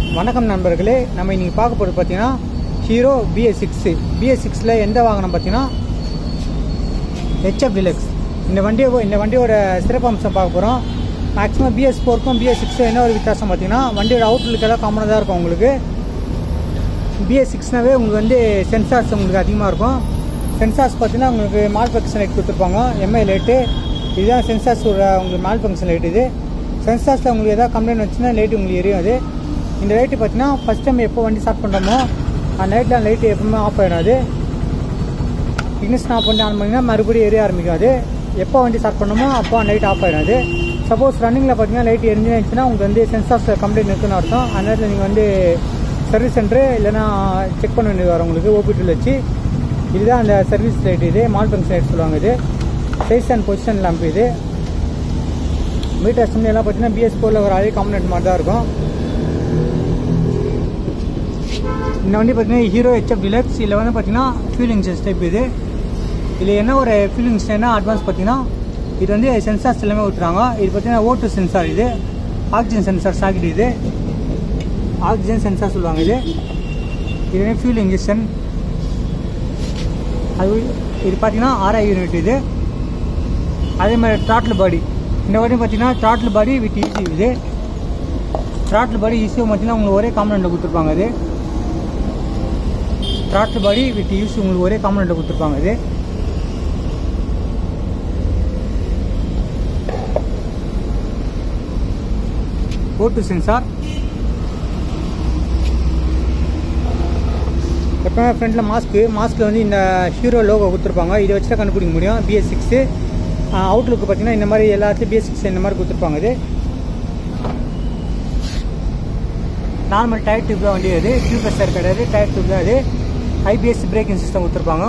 வணக்கம் நண்பர்களே நம்ம இன்னைக்கு பார்க்க போகிறது பார்த்தீங்கன்னா ஹீரோ பிஎஸ் சிக்ஸு பிஎஸ் சிக்ஸில் எந்த வாகனம் பார்த்தீங்கன்னா ஹெச்எஃப் டிலக்ஸ் இந்த வண்டியை இந்த வண்டியோட சிறப்பம்சம் பார்க்க போகிறோம் மேக்ஸிமம் பிஎஸ் ஃபோருக்கும் பிஎஸ் சிக்ஸும் என்ன ஒரு வித்தியாசம் பார்த்தீங்கன்னா வண்டியோட அவுட்லுக் எல்லாம் காமனாக தான் இருக்கும் உங்களுக்கு பிஎஸ் சிக்ஸ்னாவே உங்களுக்கு வந்து சென்சார்ஸ் உங்களுக்கு அதிகமாக இருக்கும் சென்சார்ஸ் பார்த்தீங்கன்னா உங்களுக்கு மால் ஃபங்க்ஷன் லைட் கொடுத்துருப்பாங்க எம்ஐ லைட்டு இதுதான் சென்சார்ஸோட உங்களுக்கு மால் ஃபங்க்ஷன் லைட் இது சென்சார்ஸில் உங்களுக்கு எதாவது கம்ப்ளைண்ட் வச்சுன்னா லைட் உங்களுக்கு எரியும் அது இந்த லைட்டு பார்த்தீங்கன்னா ஃபஸ்ட் டைம் எப்போ வண்டி ஸ்டார்ட் பண்ணுறோமோ அந்த லைட்டில் லைட்டு எப்பவுமே ஆஃப் ஆகிடாது இக்னிஷன் ஆஃப் பண்ணி ஆன் பண்ணிங்கன்னா மறுபடியும் எரிய ஆரம்பிக்காது எப்போ வண்டி ஸ்டார்ட் பண்ணணுமோ அப்போ அந்த லைட் ஆஃப் ஆகிடாது சப்போஸ் ரன்னிங்கில் பார்த்தீங்கன்னா லைட் எரிஞ்சுச்சுன்னா உங்களுக்கு வந்து சென்சார்ஸ் கம்ப்ளைண்ட் இருக்குன்னு அர்த்தம் அந்த நேரத்தில் நீங்கள் வந்து சர்வீஸ் சென்டரு இல்லைன்னா செக் பண்ண வேண்டியது வரும் உங்களுக்கு ஓபிடியில் வச்சு இதுதான் அந்த சர்வீஸ் லைட் இது மால் ஃபங்க்ஷன் லைட் சொல்லுவாங்க இது சைஸ் அண்ட் பொசிஷன் லேம்ப் இது மீட்டர் அசம்பிளி எல்லாம் பார்த்தீங்கன்னா பிஎஸ் ஃபோரில் ஒரு அதே காம்பனெண்ட் மாதிரி தான் இருக்கும் இந்த வண்டி பார்த்தீங்கன்னா ஹீரோ ஹெச்எஃப் டிலக்ஸ் இதில் வந்து பார்த்தீங்கன்னா ஃபியூல் இன்ஜின்ஸ் டைப் இது இதில் என்ன ஒரு ஃபியூல் இன்ஜின் அட்வான்ஸ் பார்த்தீங்கன்னா இது வந்து சென்சார்ஸ் எல்லாமே விட்டுறாங்க இது பார்த்தீங்கன்னா ஓட்டு சென்சார் இது ஆக்சிஜன் சென்சார் சாக்கெட் இது ஆக்சிஜன் சென்சார் சொல்லுவாங்க இது இது வந்து ஃபியூல் இன்ஜெக்ஷன் அது இது பார்த்தீங்கன்னா ஆர்ஐ யூனிட் இது அதே மாதிரி ட்ராட்டில் பாடி இந்த வண்டி பார்த்தீங்கன்னா ட்ராட்டில் பாடி வித் ஈசி இது ட்ராட்டில் பாடி ஈஸியாக பார்த்தீங்கன்னா உங்களுக்கு ஒரே காம்பனண்ட்டில் கொடுத்துருப்பாங்க இது ட்ராட்டில் பாடி வித் யூஸ் உங்களுக்கு ஒரே காம்பனண்ட்டில் கொடுத்துருப்பாங்க இது ஓட்டு சென்சார் எப்பவுமே ஃப்ரண்ட்டில் மாஸ்க்கு மாஸ்க்கில் வந்து இந்த ஹீரோ லோகோ கொடுத்துருப்பாங்க இதை வச்சு தான் கண்டுபிடிக்க முடியும் பிஎஸ் சிக்ஸு அவுட்லுக்கு பார்த்தீங்கன்னா இந்த மாதிரி எல்லாத்துலேயும் பிஎஸ் சிக்ஸ் இந்த மாதிரி கொடுத்துருப்பாங்க இது நார்மல் டயர் டியூப் தான் வண்டி அது டியூப்லெஸ் டயர் கிடையாது டயர் டியூப் தான் அது ஐபிஎஸ் பிரேக்கிங் சிஸ்டம் கொடுத்துருப்பாங்க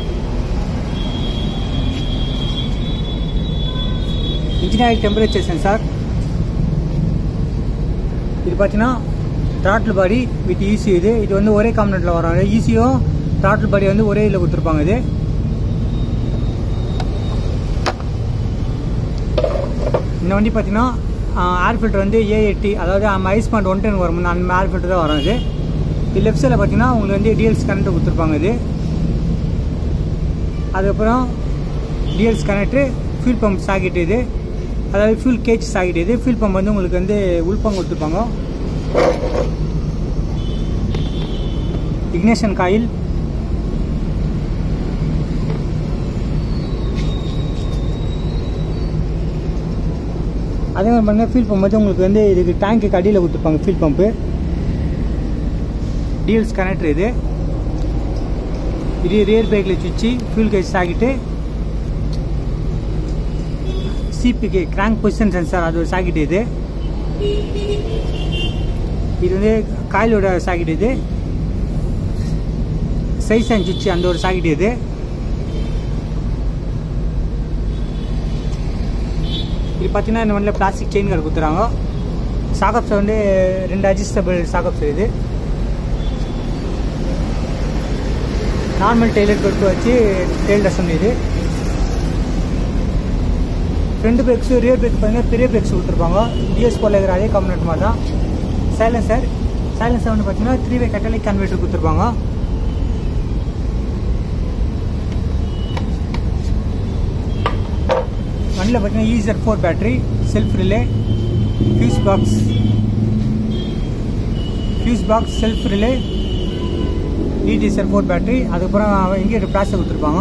இன்ஜின் ஆயில் டெம்பரேச்சர் சென்சார் இது பார்த்தீங்கன்னா த்ராட்டில் பாடி வித் ஈசி இது இது வந்து ஒரே காம்பனெண்ட்டில் வரும் ஈசியும் த்ராட்டில் பாடி வந்து ஒரே இதில் கொடுத்துருப்பாங்க இது இந்த வண்டி பார்த்தீங்கன்னா ஏர் ஃபில்டர் வந்து ஏ எட்டி அதாவது ஐஸ் பாயிண்ட் ஒன் டென் வரும் அந்த ஏர் ஃபில்டர் தான் வரும் இது இது லெஃப்ட் சைடில் பார்த்தீங்கன்னா உங்களுக்கு வந்து டிஎல்ஸ் கனெக்டர் கொடுத்துருப்பாங்க இது அதுக்கப்புறம் TLS connector fuel pump socket இது அதாவது ஃபியூல் கேஜ் சாக்கெட் இது ஃபியூல் பம்ப் வந்து உங்களுக்கு வந்து உள்பம் கொடுத்துருப்பாங்க இக்னேஷன் காயில் அதே மாதிரி பாருங்கள் ஃபீல் பம்ப் வந்து உங்களுக்கு வந்து இதுக்கு டேங்க்கு அடியில் கொடுத்துருப்பாங்க ஃபீல் பம்ப்பு டிஎல்ஸ் கனெக்டர் இது இது ரியர் பைக்கில் சுவிட்சு ஃபியூல் கேஜ் சாக்கிட்டு சிபிக்கு கிராங்க் பொசிஷன் சென்சார் அது ஒரு சாக்கெட் இது இது வந்து காயிலோட சாக்கெட் இது சைஸ் அண்ட் சுவிட்சு அந்த ஒரு சாக்கெட் இது இது பார்த்தீங்கன்னா இந்த வண்டியில் பிளாஸ்டிக் செயின் கார்டு கொடுத்துறாங்க சாக்கப்ஸை வந்து ரெண்டு அட்ஜஸ்டபிள் சாக்கப்ஸ் இது நார்மல் டெய்லர் கொடுத்து வச்சு டெயில் டசன் இது ஃப்ரண்ட் பிரேக்ஸு ரியர் பிரேக் பார்த்தீங்கன்னா பெரிய பிரேக்ஸ் கொடுத்துருப்பாங்க டிஎஸ் போல இருக்கிற அதே காம்பனெண்ட் மாதிரி தான் சைலன்சர் சைலன்சர் வந்து பார்த்தீங்கன்னா த்ரீ வே கட்டலிக் கன்வெர்ட்டர் கொடுத்துருப்பாங்க வண்டியில் பார்த்தீங்கன்னா ஈசர் four battery self relay fuse box fuse box self relay இடிசர் ஃபோர் பேட்டரி அதுக்கப்புறம் இங்கே பிளாஸ்டிக் கொடுத்துருப்பாங்க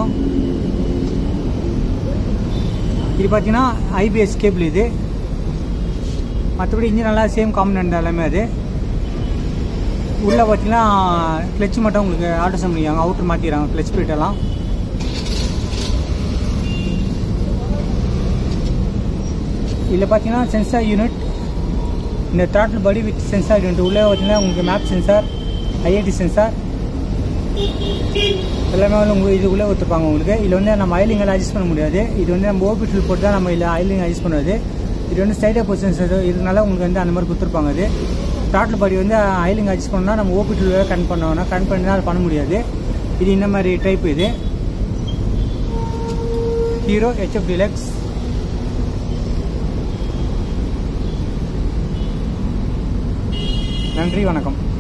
இது பார்த்தீங்கன்னா ஐபிஎஸ் கேபிள் இது மற்றபடி இன்ஜின் நல்லா சேம் காம்பனண்ட் எல்லாமே அது உள்ளே பார்த்தீங்கன்னா கிளச் மட்டும் உங்களுக்கு ஆல்ட்ரேஷன் பண்ணிக்கிறாங்க அவுட்ரு மாற்றிக்கிறாங்க கிளச் பிளேட் எல்லாம் இதில் பார்த்தீங்கன்னா சென்சார் யூனிட் இந்த throttle body with sensor unit உள்ளே பார்த்தீங்கன்னா உங்களுக்கு மேப் சென்சார் ஐஐடி சென்சார் எல்லாமே வந்து உங்களுக்கு இது உள்ளே கொடுத்துருப்பாங்க உங்களுக்கு இதில் வந்து நம்ம ஆயிலிங் எல்லாம் அட்ஜஸ்ட் பண்ண முடியாது இது வந்து நம்ம ஓபிட்டில் போட்டு தான் நம்ம இதில் ஆயிலிங் அட்ஜஸ்ட் பண்ணுறது இது வந்து ஸ்டைடாக பொசிஷன்ஸ் இதனால உங்களுக்கு வந்து அந்த மாதிரி கொடுத்துருப்பாங்க அது த்ராட்டில் பாடி வந்து ஆயிலிங் அட்ஜஸ்ட் பண்ணால் நம்ம ஓபிட்டில் கன் பண்ணோம்னா கன் பண்ணி அதை பண்ண முடியாது இது இந்த மாதிரி டைப் இது ஹீரோ ஹெச்எஃப் டிலக்ஸ் நன்றி வணக்கம்